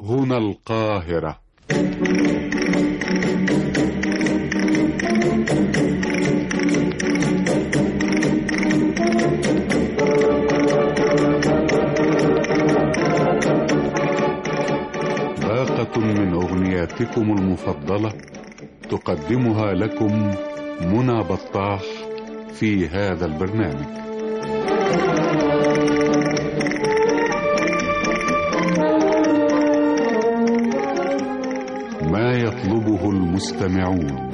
هنا القاهرة باقة من أغنياتكم المفضلة تقدمها لكم منى بطاح في هذا البرنامج ما يطلبه المستمعون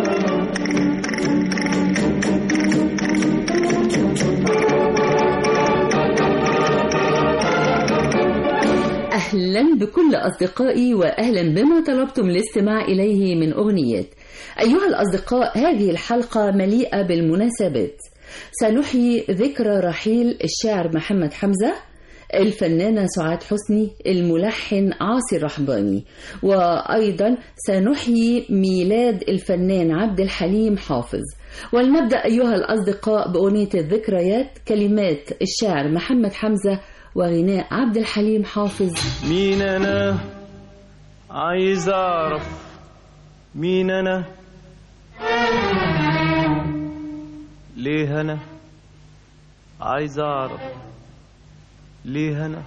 أهلا بكل أصدقائي وأهلا بما طلبتم الاستماع إليه من أغنيات أيها الأصدقاء هذه الحلقة مليئة بالمناسبات سنحيي ذكرى رحيل الشاعر محمد حمزة الفنانة سعاد حسني الملحن عاصي الرحباني وأيضا سنحيي ميلاد الفنان عبد الحليم حافظ ولنبدأ أيها الأصدقاء بأغنية الذكريات كلمات الشاعر محمد حمزة وغناء عبد الحليم حافظ مين انا عايز اعرف مين انا ليه انا عايز اعرف ليه انا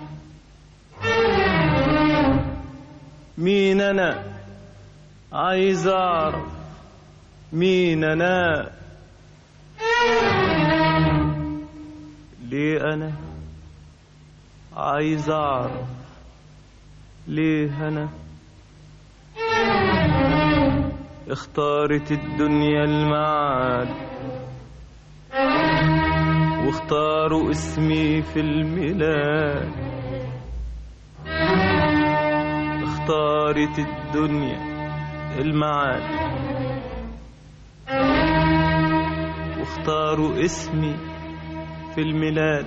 مين انا عايز اعرف مين انا ليه انا عايز اعرف ليه انا اختارت الدنيا المعاد واختاروا اسمي في الميلاد اختارت الدنيا المعاد واختاروا اسمي في الميلاد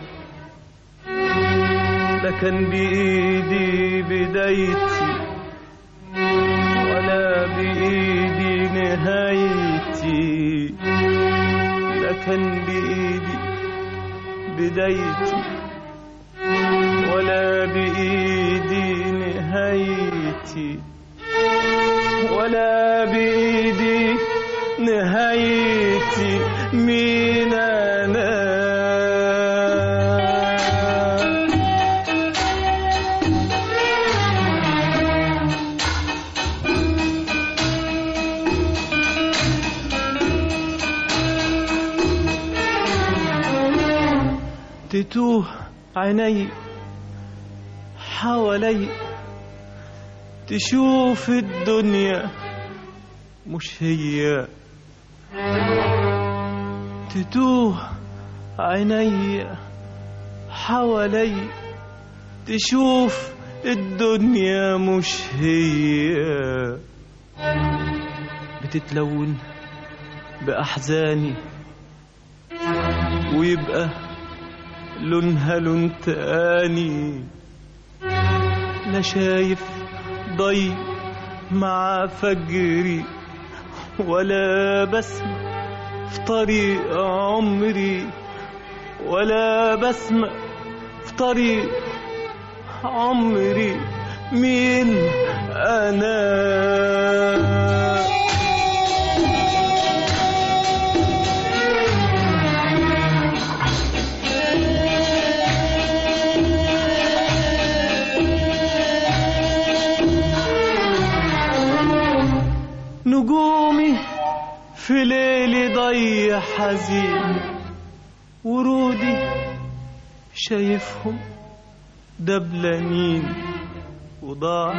لا كان بإيدي بدايتي ولا بإيدي نهايتي لا كان بإيدي بدايتي ولا بإيدي نهايتي ولا بإيدي نهايتي مين أنا تتوه عيني حوالي تشوف الدنيا مش هي تتوه عيني حوالي تشوف الدنيا مش هي بتتلون بأحزاني ويبقى لونها لون تاني لا شايف ضي مع فجري ولا بسمع في طريق عمري ولا بسمع في طريق عمري مين انا نجومي في ليلي ضي حزين ورودي شايفهم دبلانين وضاع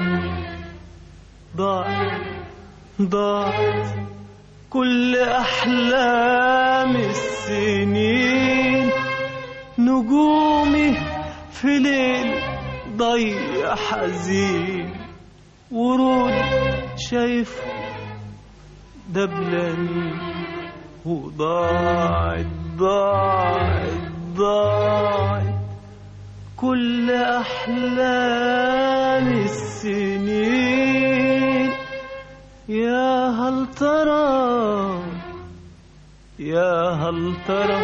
ضاع ضاعت كل أحلام السنين نجومي في ليل ضي حزين ورود شايفهم دبلاني وضاعت ضاعت ضاعت كل أحلام السنين يا هل ترى يا هل ترى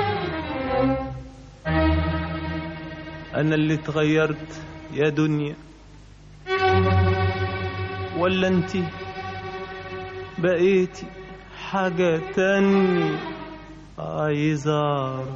أنا اللي اتغيرت يا دنيا ولا انت بقيتي حاجة تانية عايز اعرف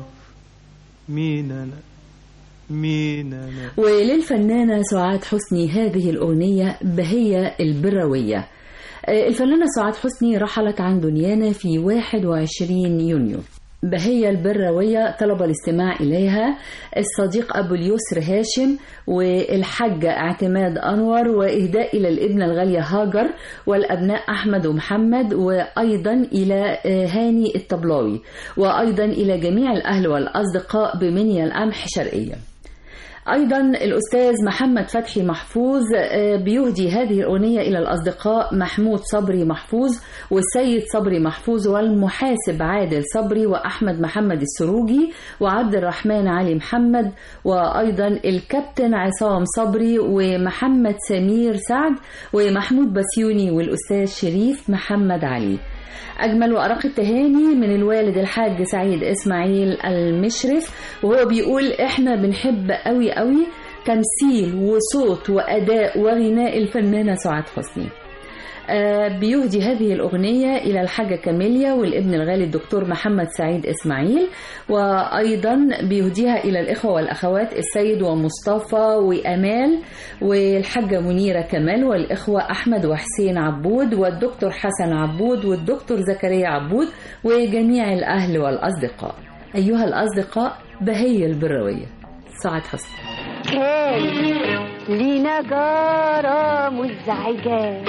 مين انا مين انا وللفنانة سعاد حسني هذه الأغنية بهية البروية آه، الفنانة سعاد حسني رحلت عن دنيانا في 21 يونيو بهية البروية طلب الاستماع إليها الصديق أبو اليسر هاشم والحاجة اعتماد أنور وإهداء إلى الابنة الغالية هاجر والأبناء أحمد ومحمد وأيضا إلى آه، هاني الطبلاوي وأيضا إلى جميع الأهل والأصدقاء بمنيا القمح شرقية أيضا الأستاذ محمد فتحي محفوظ آه، بيهدي هذه الأغنية إلى الأصدقاء محمود صبري محفوظ والسيد صبري محفوظ والمحاسب عادل صبري وأحمد محمد السروجي وعبد الرحمن علي محمد وأيضا الكابتن عصام صبري ومحمد سمير سعد ومحمود بسيوني والأستاذ شريف محمد علي أجمل وأرق التهاني من الوالد الحاج سعيد إسماعيل المشرف وهو بيقول إحنا بنحب قوي قوي تمثيل وصوت وأداء وغناء الفنانة سعاد حسني آه، بيهدي هذه الأغنية إلى الحاجة كاميليا والابن الغالي الدكتور محمد سعيد إسماعيل وأيضا بيهديها إلى الإخوة والأخوات السيد ومصطفى وأمال والحاجة منيرة كمال والإخوة أحمد وحسين عبود والدكتور حسن عبود والدكتور زكريا عبود وجميع الأهل والأصدقاء أيها الأصدقاء بهية البروية سعاد حسني كان لينا جارة مزعجة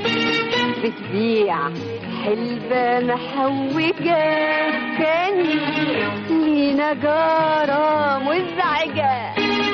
بتبيع حلبة محوجة كان لينا جارة مزعجة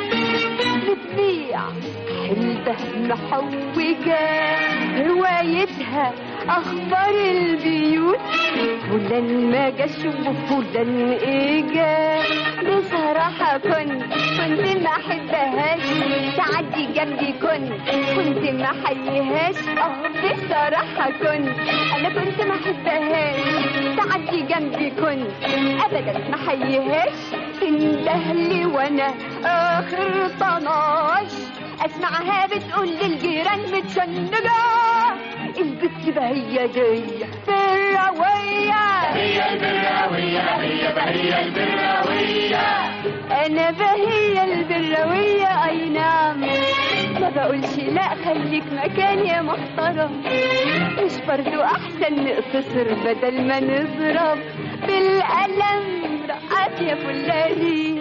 بتبيع حلبة محوجة روايتها أخبار البيوت فلان ما جاش وفلان إجا بصراحة كنت كنت ما أحبهاش تعدي جنبي كنت كنت ما أحييهاش اه بصراحة كنت أنا كنت ما أحبهاش تعدي جنبي كنت أبدا ما أحييهاش تندهلي وأنا آخر طناش أسمعها بتقول للجيران متشنجة البت بهية دي بالراوية هي البراوية هي بهية البراوية أنا بهية البراوية أي نعم ما بقولش لا خليك مكان يا محترم مش برضو أحسن نقتصر بدل ما نضرب بالقلم رقص يا فلاني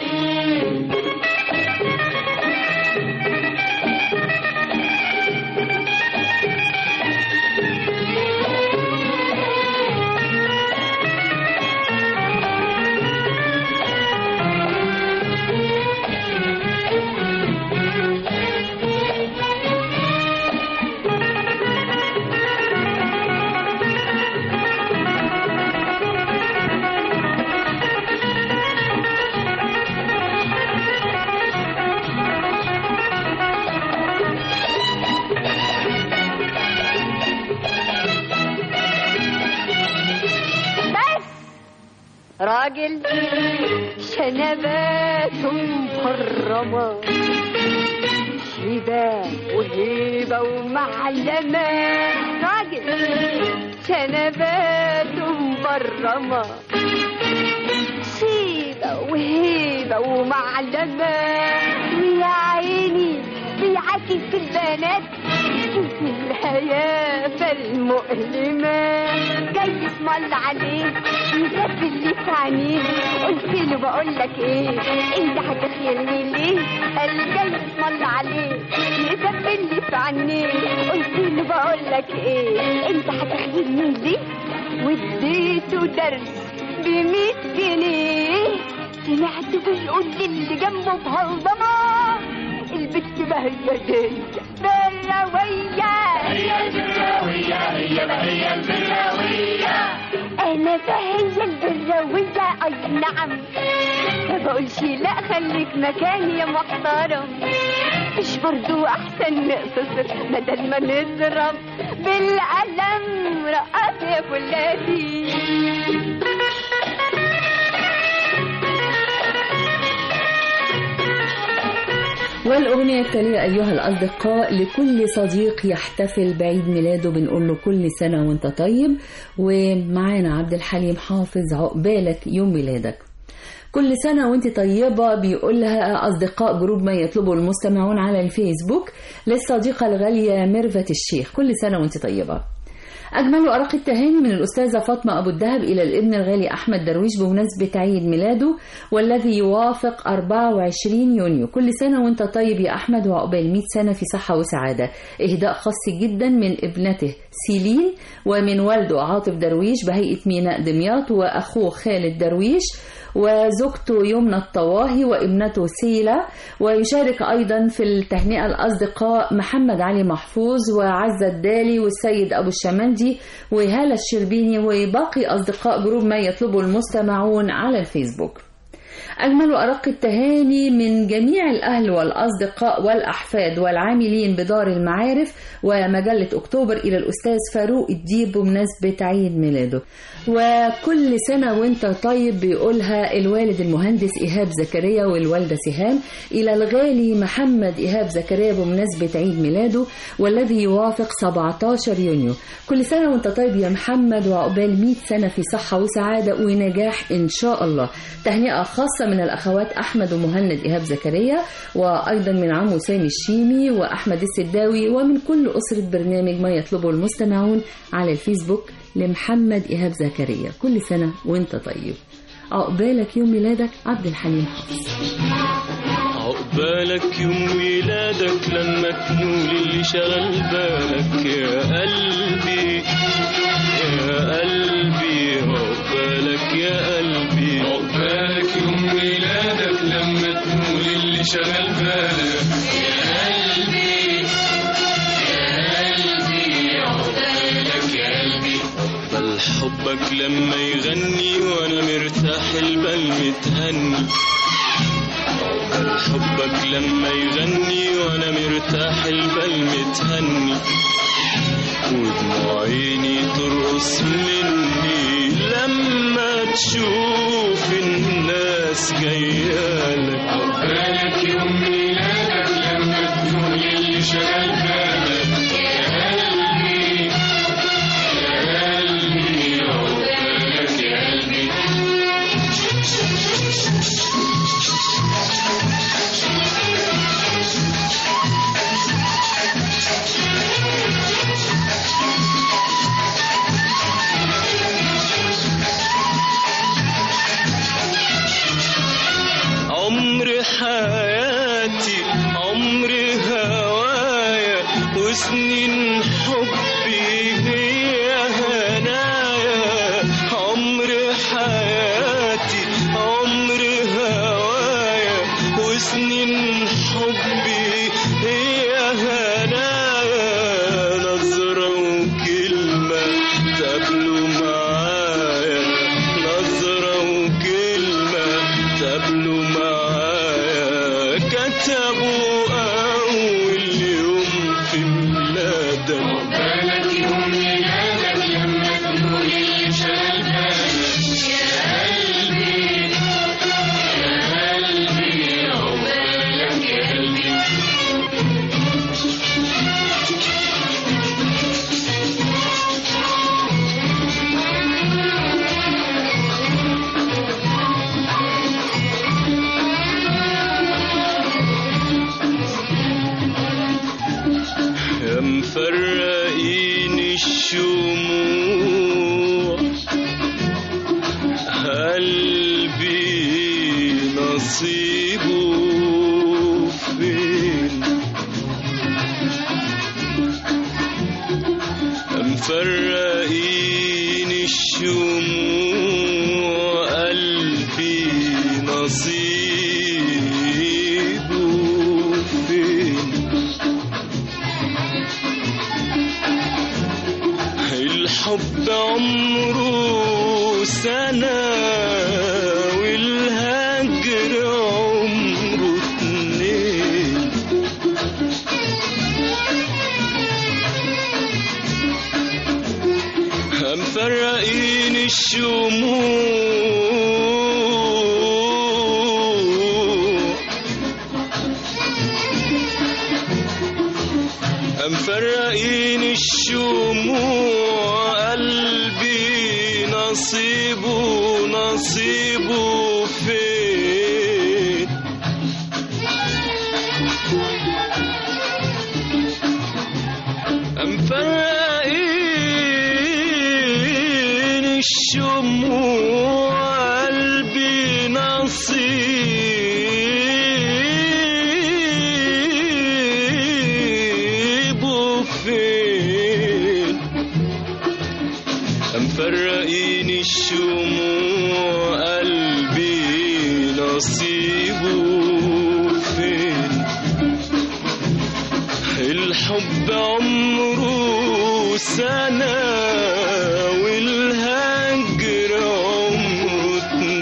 بس راجل شنبات مفرمة شيبة وهيبة ومعلمة راجل شنبات مفرمة شيبة وهيبة ومعلمة ويا عيني بيعاكس البنات في الحياة المؤلمة جاي اسم الله عليه يسبب اللي في عينيه قلت له بقول لك ايه انت هتخيلني ليه قال جاي اسم الله عليه يسبب اللي في عينيه قلت له بقول لك ايه انت هتخيلني ليه واديته درس بمية جنيه سمعت بيقول للي جنبه بهضمه البت بهية دي براوية هي البراوية هي بهية البراوية أنا بهية البراوية أي نعم ما بقولش لا خليك مكاني يا محترم مش برضو أحسن نقتصر بدل ما نضرب بالقلم رقص يا فلاتي والأغنية التالية أيها الأصدقاء لكل صديق يحتفل بعيد ميلاده بنقول له كل سنة وانت طيب ومعانا عبد الحليم حافظ عقبالك يوم ميلادك كل سنة وانت طيبة بيقولها أصدقاء جروب ما يطلبه المستمعون على الفيسبوك للصديقة الغالية ميرفت الشيخ كل سنة وانت طيبة أجمل أرق التهاني من الأستاذة فاطمة أبو الدهب إلى الابن الغالي أحمد درويش بمناسبة عيد ميلاده والذي يوافق 24 يونيو كل سنة وانت طيب يا أحمد وعقبال 100 سنة في صحة وسعادة إهداء خاص جدا من ابنته سيلين ومن والده عاطف درويش بهيئة ميناء دمياط وأخوه خالد درويش وزوجته يمنى الطواهي وابنته سيلا ويشارك أيضا في التهنئة الأصدقاء محمد علي محفوظ وعزة الدالي والسيد أبو الشمندي وهالة الشربيني وباقي أصدقاء جروب ما يطلبه المستمعون على الفيسبوك أجمل أرق التهاني من جميع الأهل والأصدقاء والأحفاد والعاملين بدار المعارف ومجلة أكتوبر إلى الأستاذ فاروق الديب بمناسبة عيد ميلاده وكل سنة وانت طيب بيقولها الوالد المهندس إيهاب زكريا والوالدة سهام إلى الغالي محمد إيهاب زكريا بمناسبة عيد ميلاده والذي يوافق 17 يونيو كل سنة وانت طيب يا محمد وعقبال 100 سنة في صحة وسعادة ونجاح إن شاء الله تهنئة خاصة من الأخوات أحمد ومهند إيهاب زكريا وأيضا من عمو سامي الشيمي وأحمد السداوي ومن كل أسرة برنامج ما يطلبه المستمعون على الفيسبوك لمحمد إيهاب زكريا كل سنة وانت طيب عقبالك يوم ميلادك عبد الحليم حافظ عقبالك يوم ميلادك لما تنول اللي شغل بالك يا قلبي يا قلبي عقبالك يا قلبي عقبالك يوم ميلادك لما تنول اللي شغل بالك يا قلبي يا قلبي عقبالك يا قلبي بل حبك لما يغني وانا مرتاح البال متهني حبك لما يغني وانا مرتاح البال متهني ودموع عيني ترقص مني لما تشوف الناس جايالك عقبالك يوم ميلادك لما تقول اللي شغال بالك يا قلبي يا قلبي عقبالك يا قلبي عمر حياتي عمر هوايا وسنين حبي هي هنايا عمر حياتي عمر هوايا وسنين حبي هي هنايا نظرة وكلمة تقابلوا معايا نظرة وكلمة تقابلوا معايا كتبوا أول يوم في ميلادك بالك يوم ميلادك لما تقول اللي شال بالك يا قلبي يا قلبي عقبالك يا قلبي يا مفرقين الشموع قلبي نصيبه فين يا مفرقين الشموع قلبي نصيبه فين الحب عمره سنة والهجر عمره اتنين مفرقين الشموع فرقين الشموع قلبي نصيبه نصيبه فين أم فرقين الشموع قلبي نصيبه فين أم فرقين الشموع قلبي نصيبه فين الحب عمره سنة والهجر عمره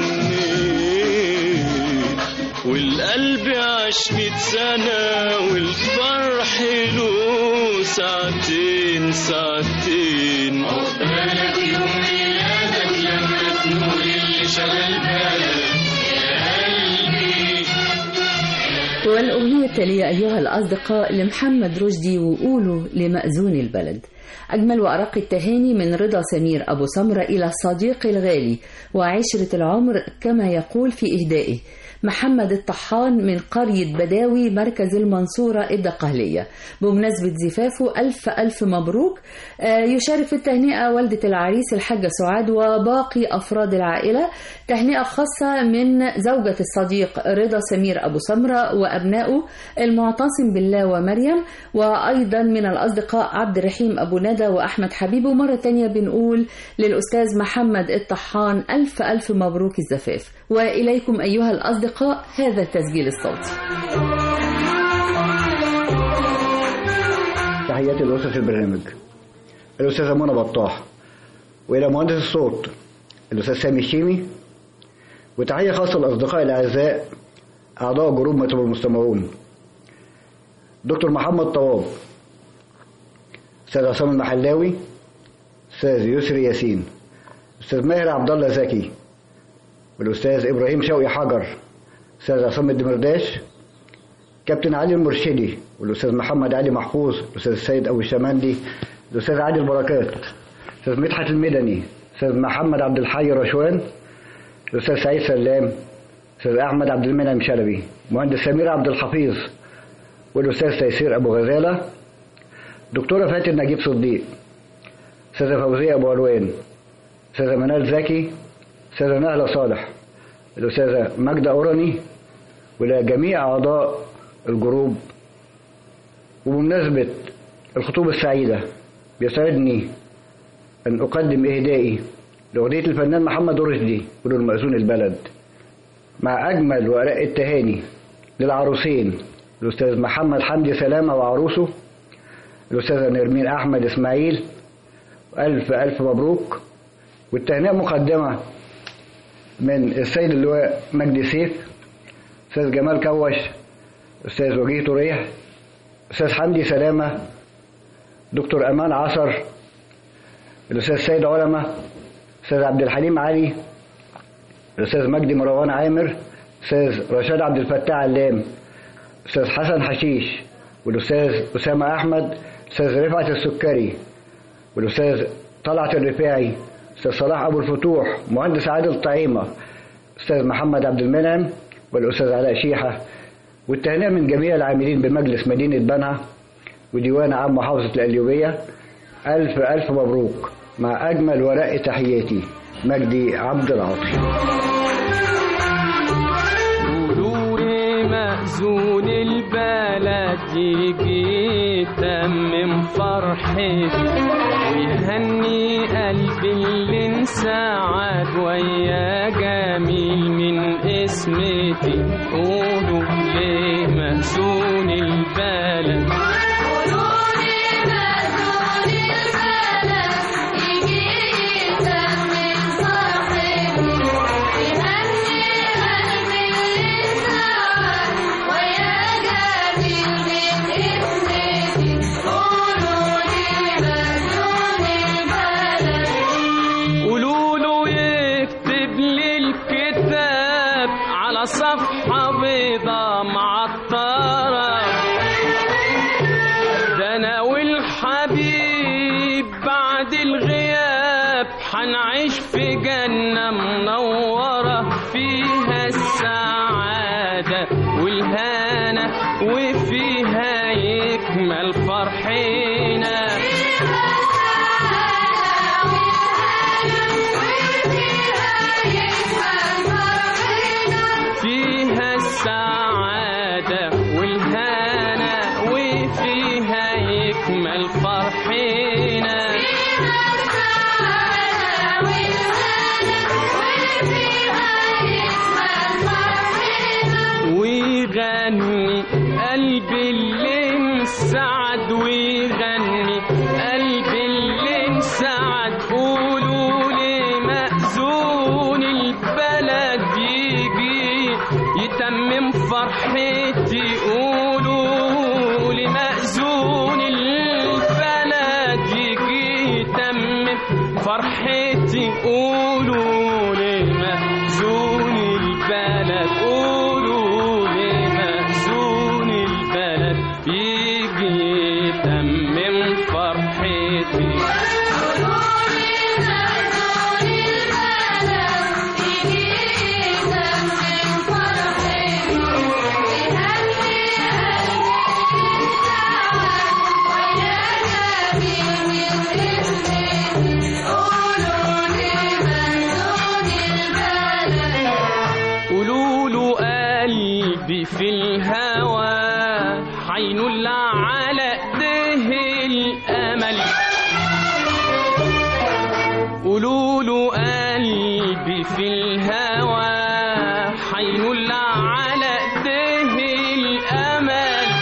اتنين والقلب عاش ميت سنة والفرح له ساعتين ساعتين عقبالك يوم ميلادك لما تنور اللي شغل بالك يا قلبي والأغنية التالية أيها الأصدقاء لمحمد رشدي وقولوا لمأذون البلد أجمل وأرق التهاني من رضا سمير أبو سمرة إلى الصديق الغالي وعشرة العمر كما يقول في إهدائه محمد الطحان من قرية بداوي مركز المنصورة الدقهلية بمناسبة زفافه ألف ألف مبروك آه، يشارك في التهنئة والدة العريس الحاجة سعاد وباقي أفراد العائلة تهنئة خاصة من زوجة الصديق رضا سمير أبو سمرة وأبنائه المعتصم بالله ومريم وأيضا من الأصدقاء عبد الرحيم أبو ندى وأحمد حبيب ومرة تانية بنقول للأستاذ محمد الطحان ألف ألف مبروك الزفاف وإليكم أيها الأصدقاء هذا التسجيل الصوتي تحياتي لأسرة البرنامج الأستاذة منى بطاح وإلى مهندس الصوت الأستاذ سامي الشيمي وتحية خاصة للأصدقاء الأعزاء أعضاء جروب مطلب المستمعون دكتور محمد طواب أستاذ عصام المحلاوي أستاذ يسري ياسين أستاذ ماهر عبد الله زكي والأستاذ إبراهيم شوقي حجر أستاذ عصام الدمرداش كابتن علي المرشدي والاستاذ محمد علي محفوظ الاستاذ السيد ابو الشمندي الاستاذ عادل بركات الاستاذ مدحت المدني الاستاذ محمد عبد الحي رشوان الاستاذ سعيد سلام الاستاذ احمد عبد المنعم شلبي مهندس سمير عبد الحفيظ والاستاذ تيسير ابو غزاله دكتوره فاتن نجيب صديق استاذه فوزيه ابو علوان استاذه منال زكي استاذه نهله صالح الاستاذه ماجده اوراني ولجميع اعضاء الجروب وبمناسبة الخطوبة السعيدة بيسعدني أن أقدم إهدائي لأغنية الفنان محمد رشدي ولون مأذون البلد مع أجمل وأرق التهاني للعروسين الأستاذ محمد حمدي سلامة وعروسه الأستاذة نرمين أحمد إسماعيل ألف ألف مبروك والتهنئة مقدمة من السيد اللواء مجدي سيف أستاذ جمال كوش أستاذ وجيه طريح أستاذ حمدي سلامة دكتور أمان عصر الأستاذ سيد علمة أستاذ عبد الحليم علي الأستاذ مجدي مروان عامر أستاذ رشاد عبد الفتاح علام أستاذ حسن حشيش والأستاذ أسامة أحمد أستاذ رفعت السكري والأستاذ طلعت الرفاعي أستاذ صلاح أبو الفتوح مهندس عادل طعيمة أستاذ محمد عبد المنعم والأستاذ علاء شيحة والتهنئة من جميع العاملين بمجلس مدينة بنها وديوان عام محافظة القليوبية ألف ألف مبروك مع أجمل ورق تحياتي مجدي عبد العاطي قولوا لي مأذون البلد يجي يتمم فرحتي ويهني قلبي اللي انسعد ويا جميل من اسمتي قولوا لي مأذون البلد قولوا له يكتب لي الكتاب على صفحة بيضة معطرة هنعيش في جنة منورة فيها السعادة والهنا وفيها يكمل فرحنا فيها السعادة والهنا وفيها يكمل فرحنا ويغني قلبي اللي انسعد ويغني قلبي اللي انسعد قولوا لي مأذون البلد يجي يتمم فرحتي قولوا لي مأذون البلد يجي يتمم فرحتي قولوا لي مأذون البلد قولوا لي مأذون البلد يجي يتمم فرحتي قولوا له قلبي في الهوى حينول على ايديه الامل قولوا له قلبي في الهوى حينول على ايديه الامل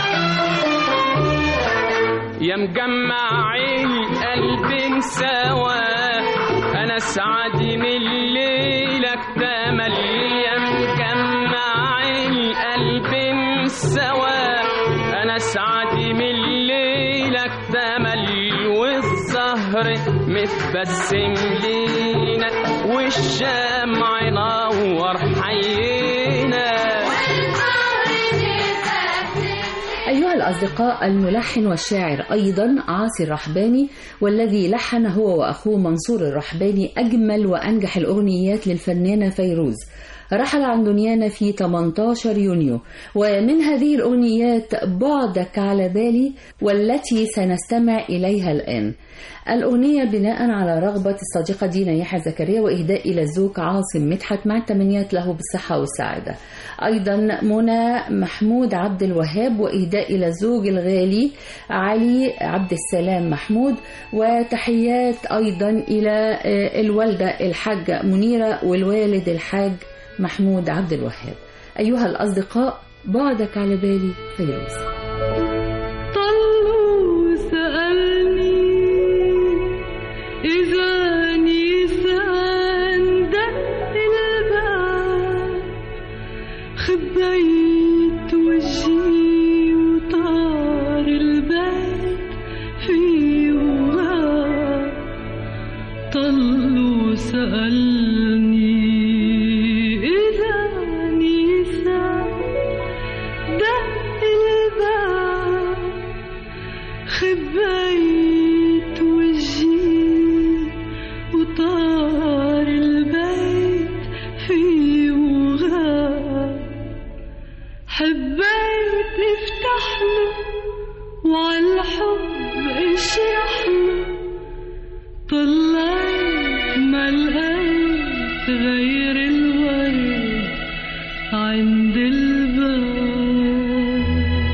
يا مجمع القلب سوا انا سعد من الليلة اكتمل يا مجمع القلب سوا انا سعد من الليلة اكتمل والزهر متبسم لينا والشمع نور حينا أيها الأصدقاء الملحن والشاعر أيضا عاصي الرحباني والذي لحن هو وأخوه منصور الرحباني أجمل وأنجح الأغنيات للفنانة فيروز رحل عن دنيانا في 18 يونيو ومن هذه الأغنيات بعدك على بالي والتي سنستمع إليها الآن الأغنية بناء على رغبة الصديقة دينا يحيى زكريا وإهداء إلى الزوج عاصم مدحت مع التمنيات له بالصحة والسعادة أيضا منى محمود عبد الوهاب وإهداء إلى الزوج الغالي علي عبد السلام محمود وتحيات أيضا إلى آه، الوالدة الحاجة منيرة والوالد الحاج محمود عبد الوهاب أيها الأصدقاء بعدك على بالي فيروز طلوا سألني إذا نيسان دق الباب خبيت وجهي وطار البيت في وغاب طلوا سألني إذا نيسان دق الباب خبيت وجهي وطار البيت في وغاب حبيت نفتح له وعالحب اشرح له طلعت ما لقيت غير الورد عند الباب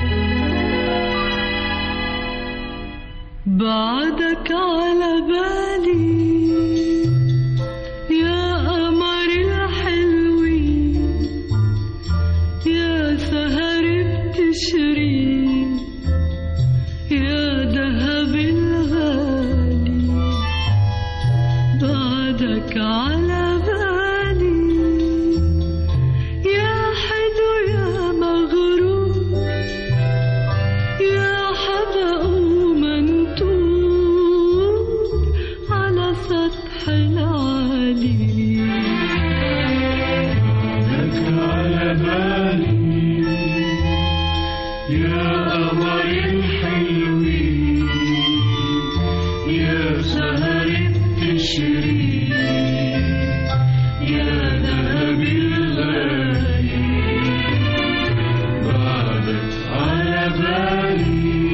بعدك على بالي يا قمر الحلوين يا سهر بتشري يا دهب الغالي بعدك على بالي يا حلو يا مغرور يا حدا ومنتوب على سطح العالي لك على بالي يا قمر الحلوين يا سهر تشري يا ذهبي الغالي بعدك على بالي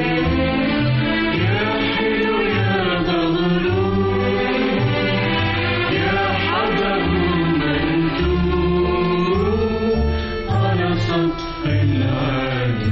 يا حلو يا مغرور يا حبل مندوب على سطح العالي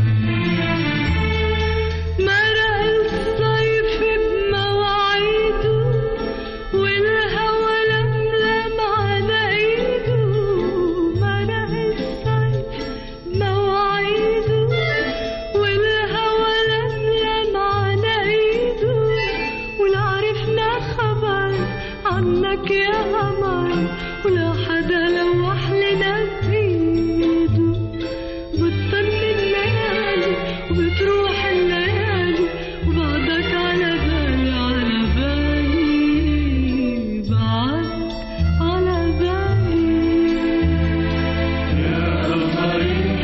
مرق الصيف بمواعيده والهوى لملم على ايده مرق الصيف بمواعيده والهوى لملم على ايده ولا عرفنا خبر عنك يا قمر ولا حدا لوح لنا بايده بتطل الليالي وبتروح الليالي وبعدك على بالي على بالي بعدك على بالي يا قمر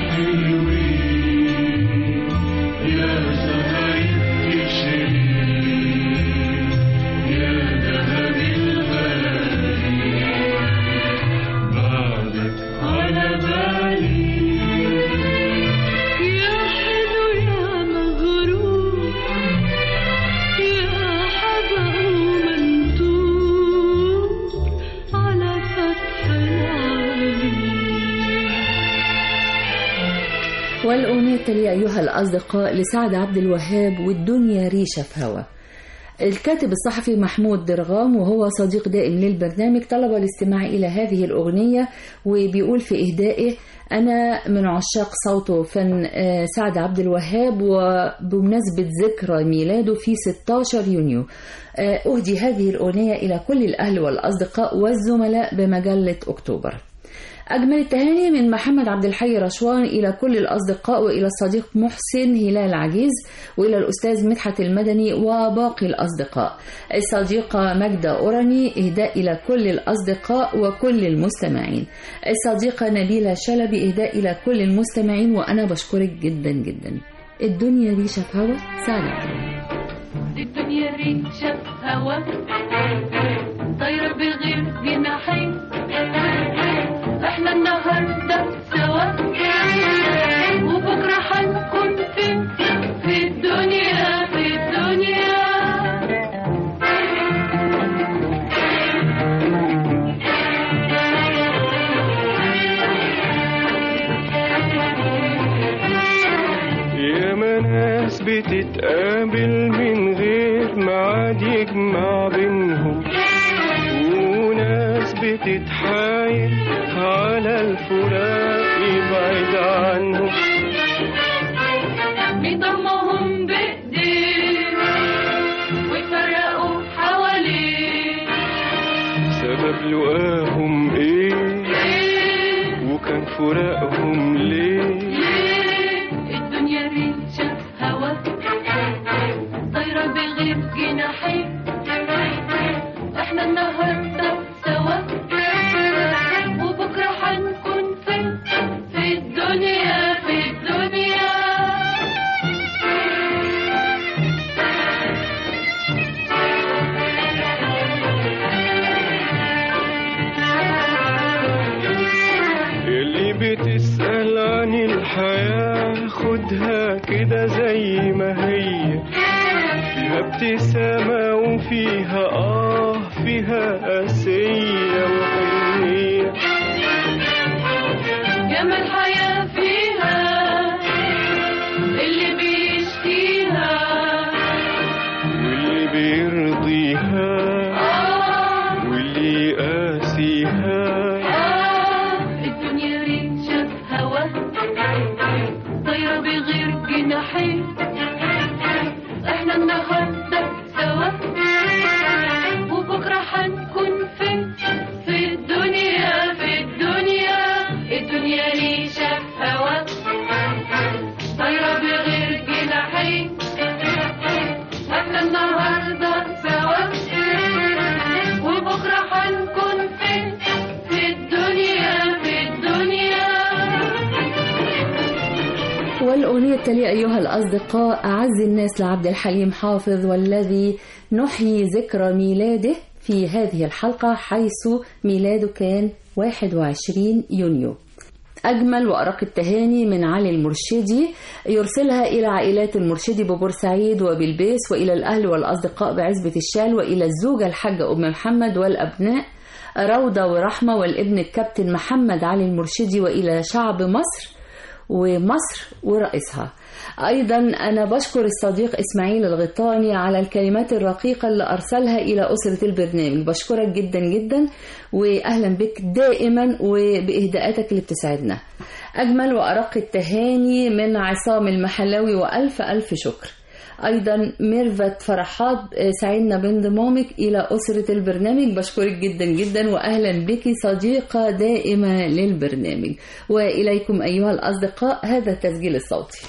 الحلوين يا سهر التشرين يا ذهب الغالي بعدك على بالي يا حلو يا مغرور يا حبا ومنتور على سطح العالي والأغنية التالية أيها الأصدقاء لسعد عبد الوهاب والدنيا ريشة في هوا الكاتب الصحفي محمود درغام وهو صديق دائم للبرنامج طلب الاستماع إلى هذه الأغنية وبيقول في إهدائه أنا من عشاق صوته فن آه، سعد عبد الوهاب وبمناسبة ذكرى ميلاده في 16 يونيو آه، أهدي هذه الأغنية إلى كل الأهل والأصدقاء والزملاء بمجلة أكتوبر أجمل التهاني من محمد عبد الحي رشوان إلى كل الأصدقاء وإلى الصديق محسن هلال عجيز وإلى الأستاذ مدحت المدني وباقي الأصدقاء الصديقة مجدة أوراني إهداء إلى كل الأصدقاء وكل المستمعين الصديقة نبيلة شلبي إهداء إلى كل المستمعين وأنا بشكرك جدا جدا الدنيا ريشة في هوا سعد عبد الوهاب. الدنيا ريشة هوا طايرة بغير جناحين احنا النهاردة سوا وبكرة هنكون فين في الدنيا في الدنيا يا ناس بتتقابل من غير ميعاد يجمع بينهم وناس بتتحايل على الفراق يبعد عنهم بيضمهم بإيديه ويفرقوا حواليه سبب لقاهم ايه ليه وكان فراقهم ليه ليه الدنيا ريشة هوا طايرة بغير جناحين احنا النهاردة سوا وبكرة هنكون فين في الدنيا في الدنيا اللي بتسأل عن الحياة خدها كده زي ما هي فيها ابتسامة وفيها آه فيها قاسية وحنية جمال حياة فيها اللي بيشتيها واللي بيرضيها آه واللي يقاسيها آه الدنيا ريشة هوا طايرة بغير جناحين احنا النهاردة سوا وبكرة هنكون فين في الدنيا في الدنيا الدنيا ريشة هوا طايرة بغير جناحين احنا النهاردة سوا وبكرة هنكون فين في الدنيا في الدنيا والأغنية التالية أيها الأصدقاء أعز الناس لعبد الحليم حافظ والذي نحيي ذكرى ميلاده في هذه الحلقة حيث ميلاده كان 21 يونيو أجمل وأرق التهاني من علي المرشدي يرسلها إلى عائلات المرشدي ببورسعيد وبالبيس وإلى الأهل والأصدقاء بعزبة الشال وإلى الزوجة الحاجة أم محمد والأبناء روضة ورحمة والابن الكابتن محمد علي المرشدي وإلى شعب مصر ومصر ورئيسها أيضا أنا بشكر الصديق إسماعيل الغطاني على الكلمات الرقيقة اللي أرسلها إلى أسرة البرنامج بشكرك جدا جدا وأهلا بك دائما وبإهداءاتك اللي بتسعدنا أجمل وأرق التهاني من عصام المحلاوي وألف ألف شكر أيضا ميرفت فرحات سعدنا بانضمامك إلى أسرة البرنامج بشكرك جدا جدا وأهلا بك صديقة دائمة للبرنامج وإليكم أيها الأصدقاء هذا التسجيل الصوتي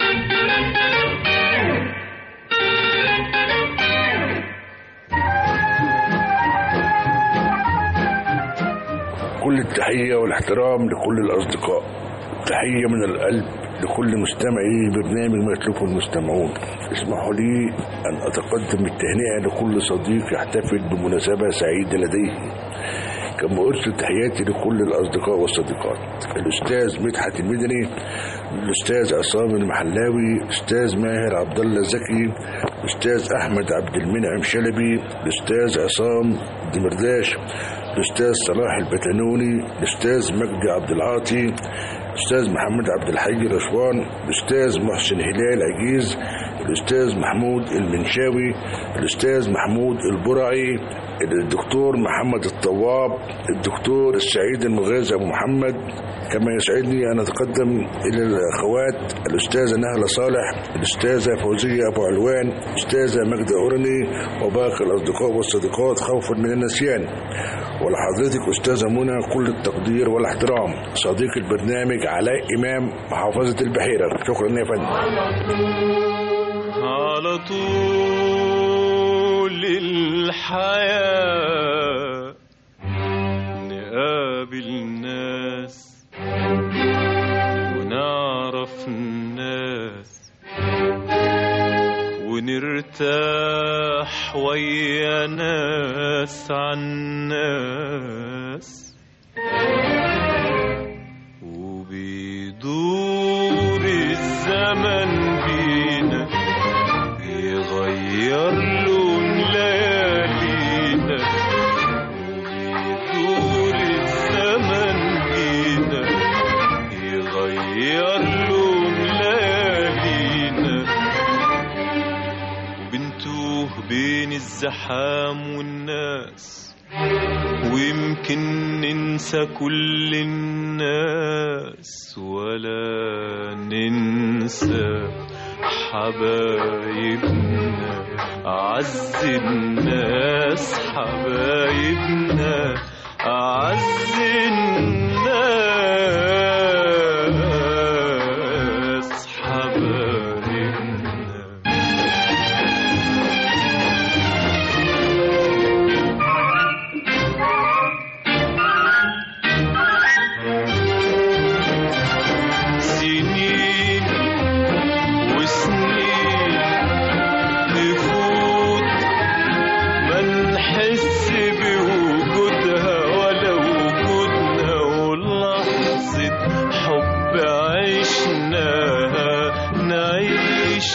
كل التحية والاحترام لكل الأصدقاء تحية من القلب لكل مستمعي برنامج ما يطلبه المستمعون اسمحوا لي أن أتقدم التهنئة لكل صديق يحتفل بمناسبة سعيدة لديه كما أرسل تحياتي لكل الأصدقاء والصديقات الأستاذ مدحت المدني الأستاذ عصام المحلاوي الأستاذ ماهر عبد الله زكي الأستاذ أحمد عبد المنعم شلبي الأستاذ عصام دمرداش الأستاذ صلاح البتنوني الأستاذ مجدي عبد العاطي الأستاذ محمد عبد الحي رشوان الأستاذ محسن هلال عجيز الأستاذ محمود المنشاوي الأستاذ محمود البرعي الدكتور محمد الطواب الدكتور السعيد المغازي أبو محمد كما يسعدني أن أتقدم إلى الأخوات الأستاذة نهلة صالح الأستاذة فوزية أبو علوان الأستاذة مجدة أورني وباقي الأصدقاء والصديقات خوفا من النسيان ولحضرتك أستاذة منى كل التقدير والاحترام صديق البرنامج علاء إمام محافظة البحيرة شكرا يا فندم على طول الحياة نقابل ناس ونعرف الناس ونرتاح ويا ناس عن ناس وبيدور الزمن بينا يغير لون ليالينا وبيدور الزمن بينا يغير لون ليالينا وبنتوه بين الزحام والناس ويمكن ننسى كل الناس ولا ننسى حبايبنا أعز الناس حبايبنا أعز الناس حبايبنا سنين وسنين تفوت ما نحس بوجودها ولا وجودنا ولحظة حب عشناها نعيش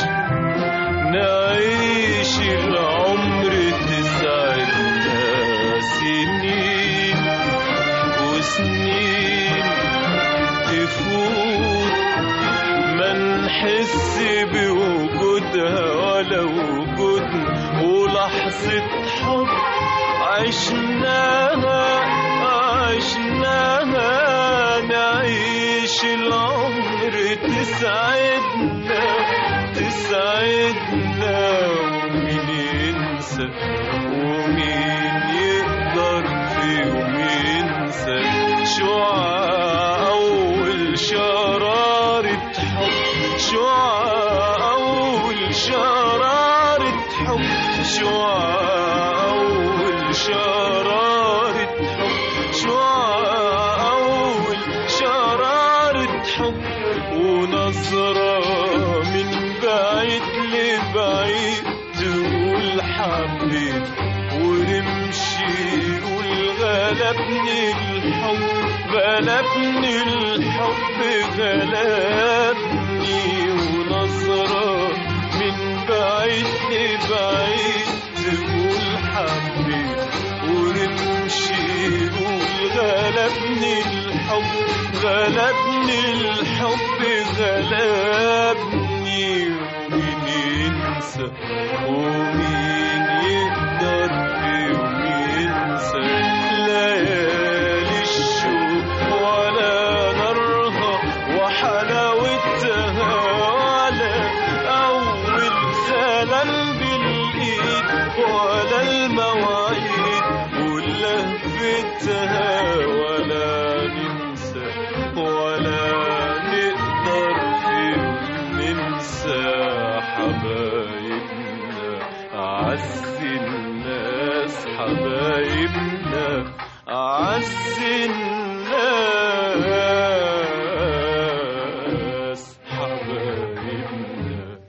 نعيش العمر تسعدنا سنين وسنين تفوت ما نحس بوجودها ولا وجودنا ولحظة حب عشناها عشناها نعيش العمر تسعدنا تسعدنا ومين ينسى ومين يقدر في يوم ينسى شعاع أول شرارة حب شعاع أول شرارة حب شعاع أول شرارة حب شعاع أول شرارة حب ونظرة من بعيد لبعيد تقول حبيت ورمشي يقول غلبني الحب غلبني الحب غلبني ونظرة من بعيد لبعيد تقول حبيت ونمشي يقول غلبني الحب غلبني الحب غلبني ومين ينسى ومين يقدر في يوم ينسى ليالي الشوق ولا نارها وحلاوتها ولا أول سلام بالإيد ولا المواعيد ولهفتها ولا ننسى ولا نقدر في يوم ننسى حبايبنا أعز الناس حبايبنا أعز الناس حبايبنا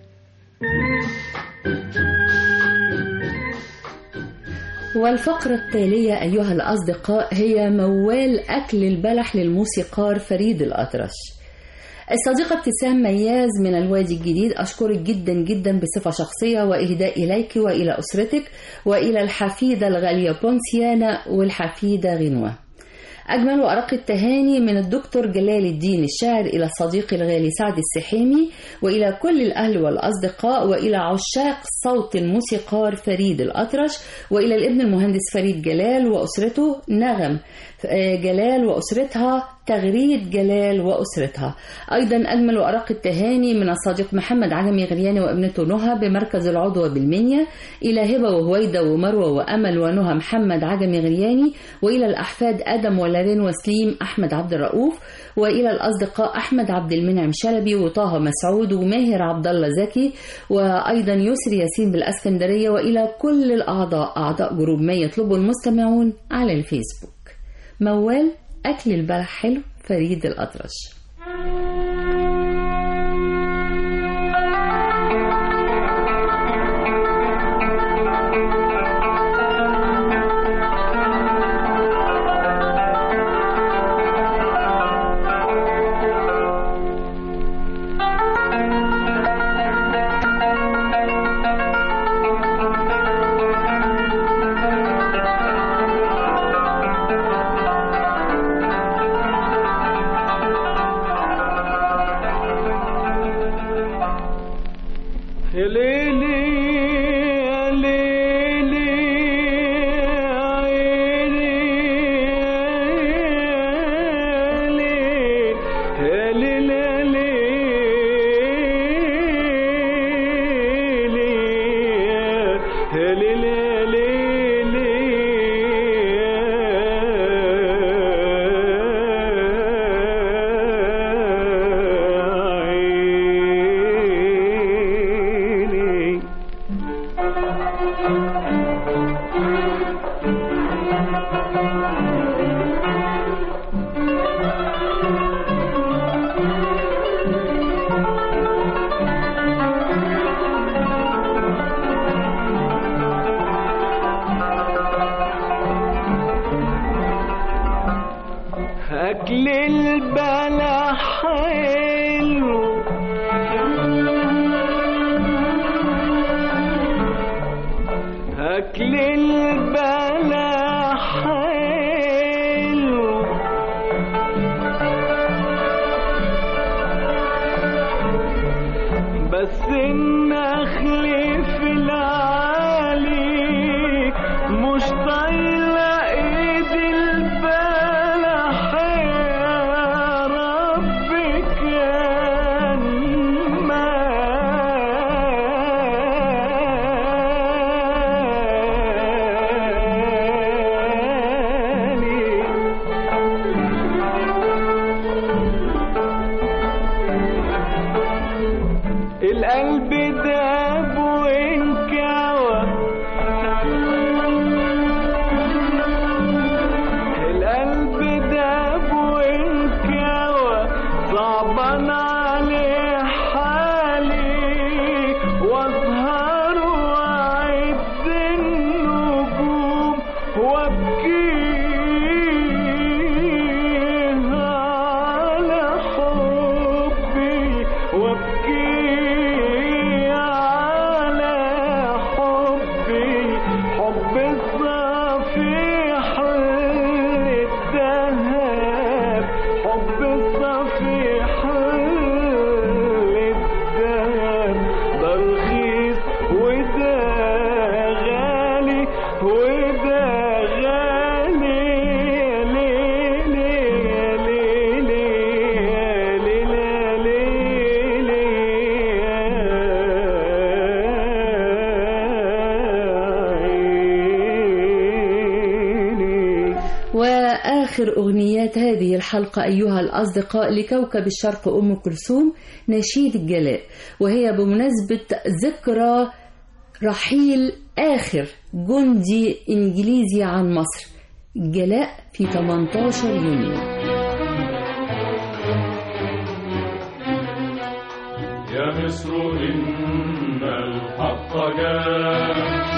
والفقرة التالية أيها الأصدقاء هي موال أكل البلح للموسيقار فريد الأطرش الصديقة ابتسام مياز من الوادي الجديد أشكرك جدا جدا بصفة شخصية وإهداء إليك وإلى أسرتك وإلى الحفيدة الغالية بونسيانا والحفيدة غنوة أجمل وأرق التهاني من الدكتور جلال الدين الشاعر إلى الصديق الغالي سعد السحيمي وإلى كل الأهل والأصدقاء وإلى عشاق صوت الموسيقار فريد الأطرش وإلى الابن المهندس فريد جلال وأسرته نغم آه، جلال وأسرتها تغريد جلال وأسرتها أيضا أجمل وأرق التهاني من الصديق محمد عجمي غرياني وابنته نهى بمركز العضوة بالمنيا إلى هبة وهويدة ومروة وأمل ونهى محمد عجمي غرياني وإلى الأحفاد آدم ولارين وسليم أحمد عبد الرؤوف وإلى الأصدقاء أحمد عبد المنعم شلبي وطه مسعود وماهر عبد الله زكي وأيضا يسري ياسين بالأسكندرية وإلى كل الأعضاء أعضاء جروب ما يطلبه المستمعون على الفيسبوك موال أكل البلح حلو فريد الأطرش يا ليلي يا ليلي يا عيني يا ليل يا ليل يا ليل يا ليل يا عيني أكل البلح حلو أكل البلح حلو بس النخل في العالي مش طايلة ايد البلح يا رب كان على حبي وابكي على حبي حب الصفيح للذهب حب الصفيح للذهب ده رخيص وده غالي وده غالي ليلي ليلي ليلي وآخر أغنيات هذه الحلقة أيها الأصدقاء لكوكب الشرق أم كلثوم نشيد الجلاء وهي بمناسبة ذكرى رحيل آخر جندي إنجليزي عن مصر الجلاء في 18 يونيو يا مصر إن الحق جاء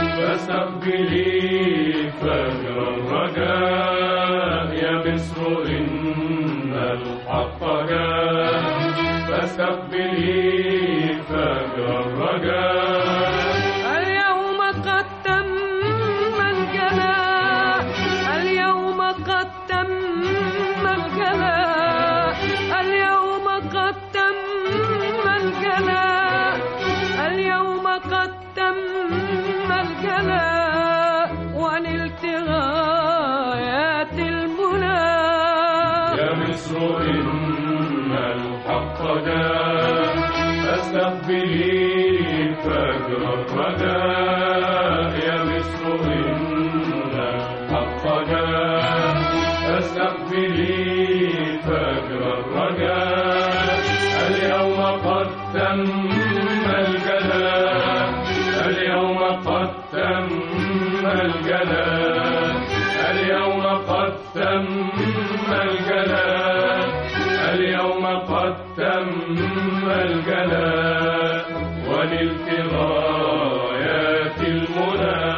فاستقبلي فجر الرجاء يا مصر إن الحق جاء فاستقبلي فجر الرجاء اليوم قد تم الجلاء اليوم قد تم الجلاء اليوم قد تم الجلاء اليوم قد تم الجلاء ونلت غايات المنى يا مصر إن الحق جاء فاستقبلي فجر الرجاء يا مصر إن الحق جاء فاستقبلي فجر الرجاء اليوم قد تم الجلاء اليوم قد تم الجلاء اليوم قد تم الجلاء اليوم قد تم الجلاء ونلت غايات المنى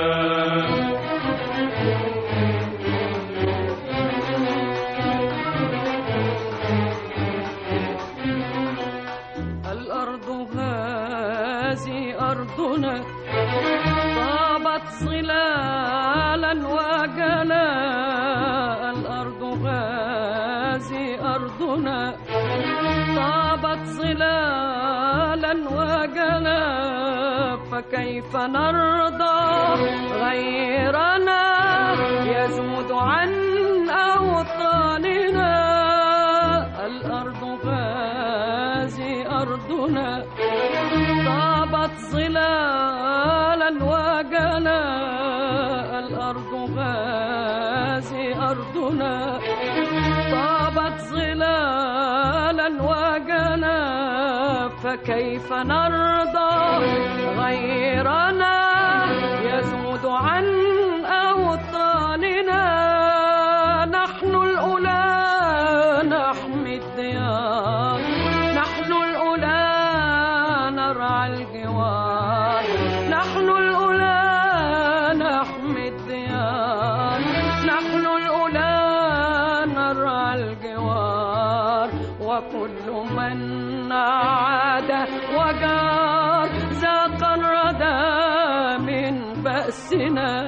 الأرض هذه أرضنا طابت ظلالا وجلا الأرض هذه أرضنا طابت ظلالا وجلا فكيف نرضى غيرنا يزود عن أوطاننا الأرض هذه أرضنا طابت ظلالا وجلا الأرض هذه أرضنا طابت ظلالا وجلا فكيف نرضى غيرنا يزود عن أوطاننا نحن الأولى نحمي الديار نحن الأولى نرعى الجوار نحن الأولى نحمي الديار نحن الأولى نرعى الجوار وكل من عاد وجار ذاق الردى من بأسنا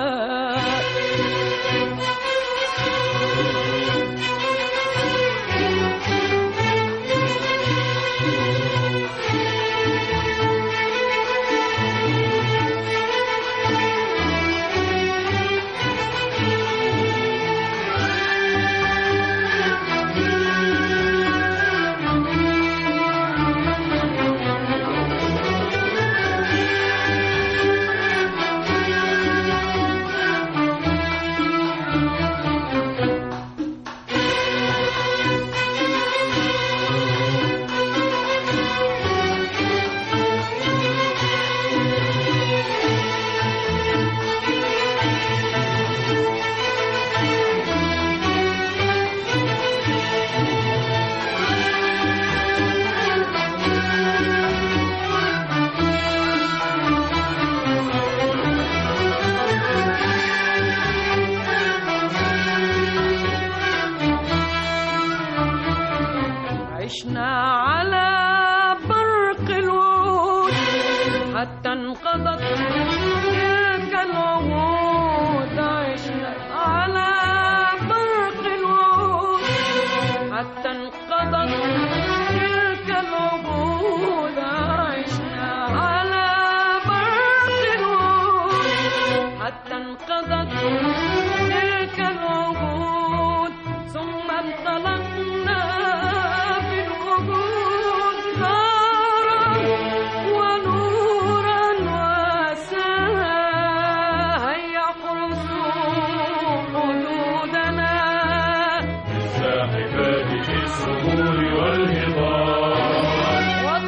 انقضت تلك العهود ثم انطلقنا في الوجود نارا ونورا وسنا هيا احرسوا حدودنا الساحبات في السهول والهضاب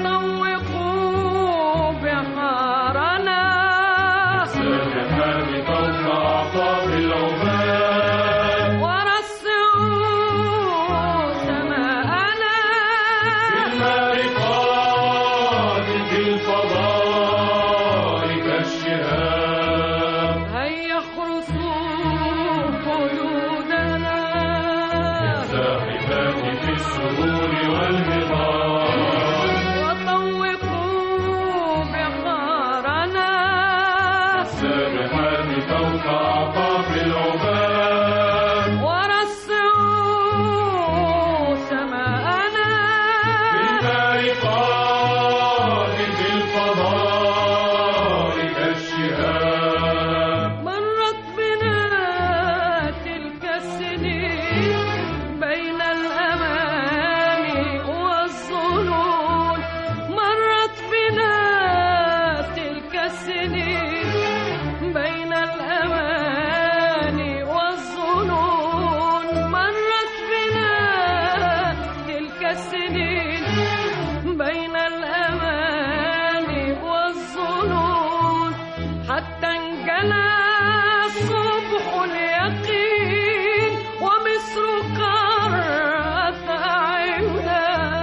وطوقوا بحارنا سابحات فوق أعقاب العباد ورصعوا سماءنا المارقات في الفضاء كالشهاب هيا احرسوا حدودنا الساحبات في السهول والهضاب وطوقوا بحارنا سابحات فوق أعقاب العباد ورصعوا سماءنا المارقات في الفضاء كالشهاب مرت بنا تلك السنين بين الأماني والظنون مرت بنا تلك السنين بين الأماني والظنون مرت بنا تلك السنين بين الأماني والظنون حتى انجلى صبح اليقين ومصر قرت أعيننا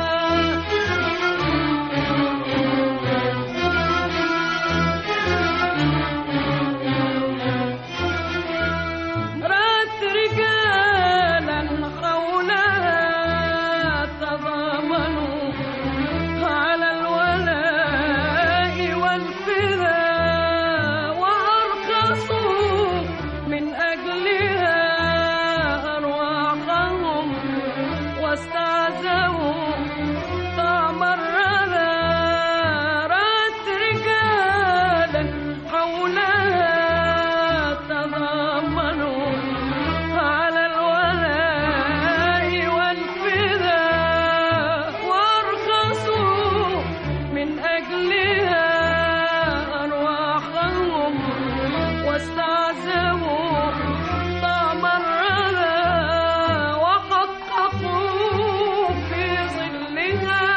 رأت رجالا حولها تضامنوا على الولاء والفداء وأرخصوا من أجلها أرواحهم واستعزوا طعم الردى رأت رجالا حولها تضامنوا على الولاء والفداء وارخصوا من أجلها أرواحهم واستعزموا طعم الردى وحققوا في ظلها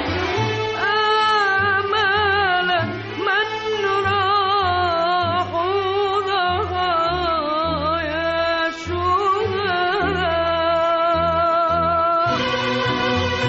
آمال من راح ضحايا شهداء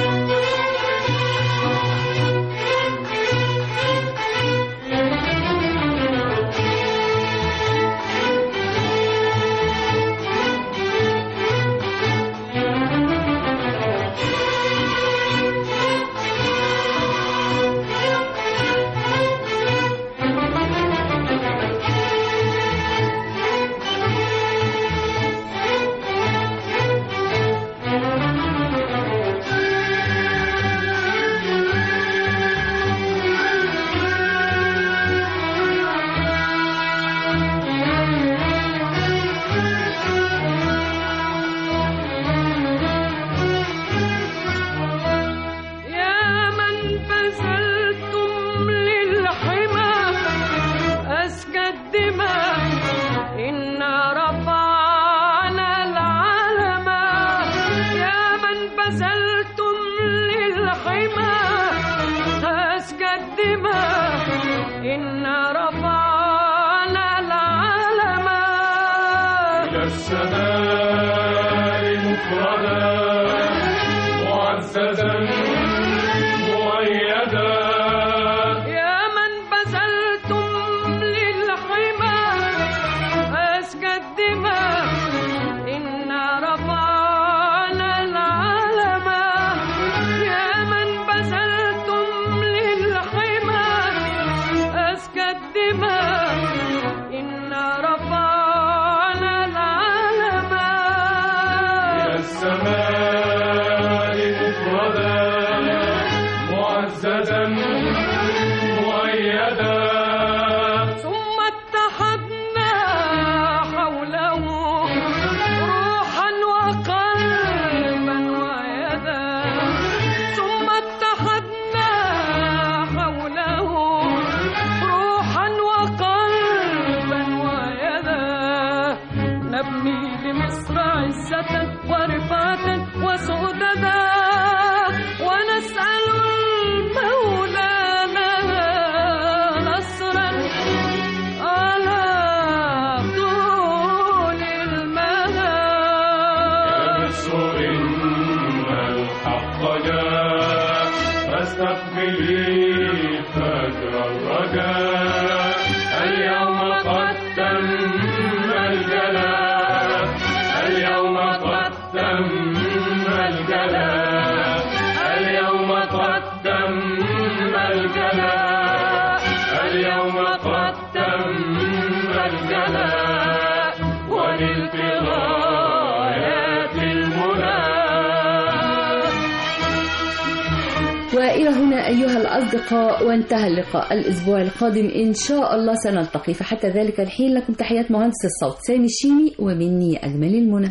يا من بذلتم للحمى أزكى الدماء إنا رفعنا العلم يا من بذلتم للحمى أزكى الدماء إنا رفعنا العلم إلى السماء مفردا معززا مؤيدا يا من بذلتم للحمى أزكى الدماء إنا رفعنا العلم يا من بذلتم للحمى أزكى الدماء إنا رفعنا العلم إلى السماء مفردا نبني لمصر عزة ورفعة وسؤددا ونسأل المولى لها نصرا على طول المدى مصر إن الحق جاء فاستقبلي فجر الرجاء اليوم قد تم الجلاء اليوم قد تم الجلاء اليوم قد تم الجلاء اليوم قد تم الجلاء ونلت غايات المنى وإلى هنا أيها الأصدقاء وانتهى اللقاء الأسبوع القادم إن شاء الله سنلتقي فحتى ذلك الحين لكم تحيات مهندس الصوت سامي الشيمي ومني أجمل المنى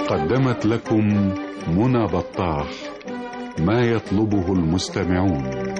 قدمت لكم منى بطاح ما يطلبه المستمعون